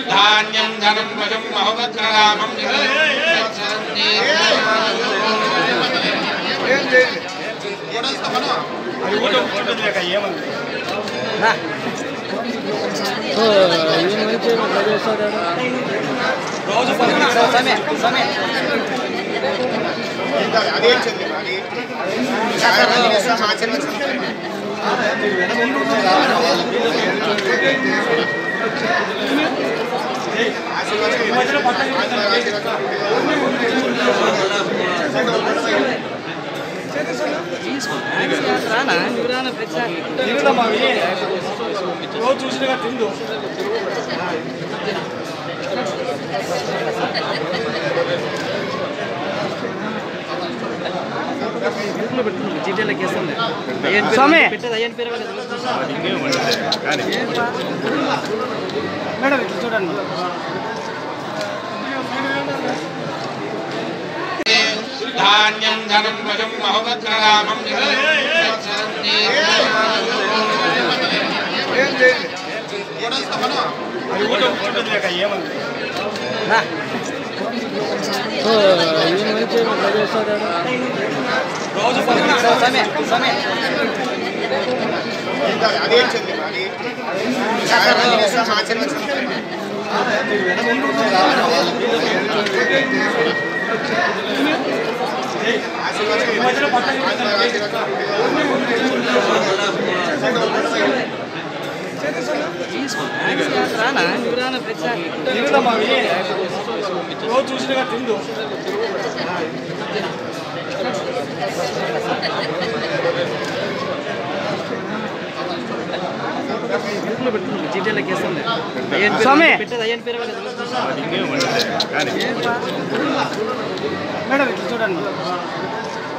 ధాన్యం ధనం భజం మహోదరామం రోజు చూసినగా తిందు స్వామి మేడం ఇట్లా చూడండి ధాన్యం ధనం భజం మహోదరామం రోజు తిరుగుదమ్మా రోజు చూసినగా తిందు స్వామి మేడం ఇట్లా చూడండి